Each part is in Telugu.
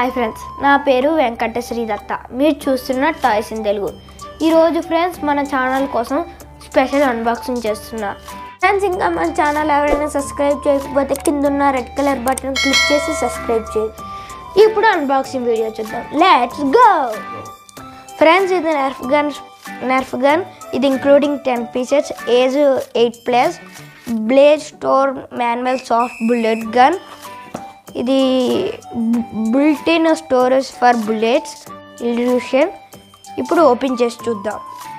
హాయ్ ఫ్రెండ్స్ నా పేరు వెంకటశ్రీ దత్త మీరు చూస్తున్న టాయ్స్ ఇన్ తెలుగు ఈరోజు ఫ్రెండ్స్ మన ఛానల్ కోసం స్పెషల్ అన్బాక్సింగ్ చేస్తున్నా ఫ్రెండ్స్ ఇంకా మన ఛానల్ ఎవరైనా సబ్స్క్రైబ్ చేయకపోతే కింద ఉన్న రెడ్ కలర్ బటన్ క్లిక్ చేసి సబ్స్క్రైబ్ చేయండి ఇప్పుడు అన్బాక్సింగ్ వీడియో చూద్దాం లెట్స్ గో ఫ్రెండ్స్ ఇది నెర్ఫ్ గన్ నెర్ఫ్ గన్ ఇది including ten pieces age eight plus blade store manual soft bullet gun ఇది built in storage for bullets illusion ఇప్పుడు ఓపెన్ చేసి చూద్దాం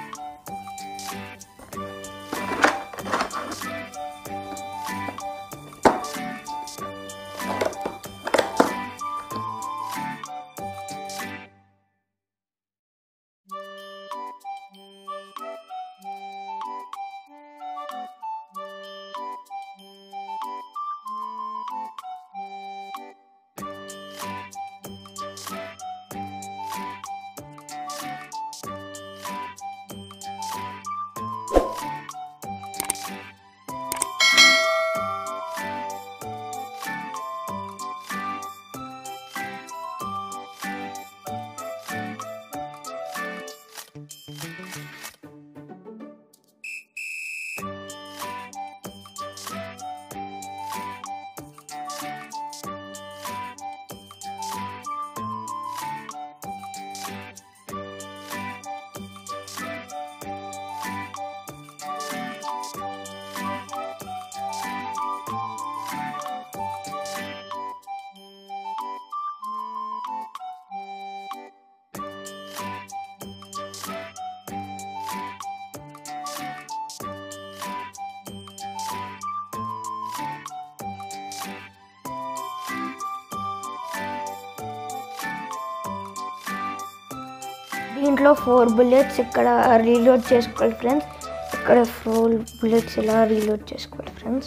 దీంట్లో ఫోర్ బుల్లెట్స్ ఇక్కడ రీలోడ్ చేసుకోవాలి ఫ్రెండ్స్ ఇక్కడ ఫోర్ బుల్లెట్స్ ఇలా రీలోడ్ చేసుకోవాలి ఫ్రెండ్స్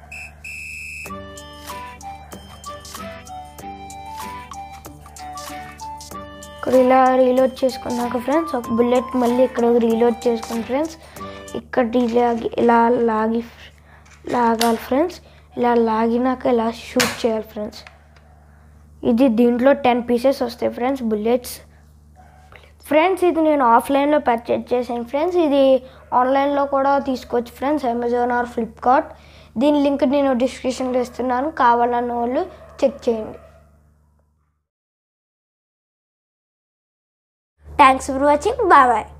ఇక్కడ ఇలా రీలోడ్ చేసుకున్నాక ఫ్రెండ్స్ ఒక బుల్లెట్ మళ్ళీ ఇక్కడ రీలోడ్ చేసుకోండి ఫ్రెండ్స్ ఇక్కడ ఇలాగి ఇలా లాగి లాగాలి ఫ్రెండ్స్ ఇలా లాగినాక ఇలా షూట్ చేయాలి ఫ్రెండ్స్ ఇది దీంట్లో టెన్ పీసెస్ వస్తాయి ఫ్రెండ్స్ బుల్లెట్స్ ఫ్రెండ్స్ ఇది నేను ఆఫ్లైన్లో పర్చేజ్ చేశాను ఫ్రెండ్స్ ఇది ఆన్లైన్లో కూడా తీసుకోవచ్చు ఫ్రెండ్స్ అమెజాన్ ఆర్ ఫ్లిప్కార్ట్ దీని లింక్ నేను డిస్క్రిప్షన్లో ఇస్తున్నాను కావాలన్న వాళ్ళు చెక్ చేయండి thanks for watching bye bye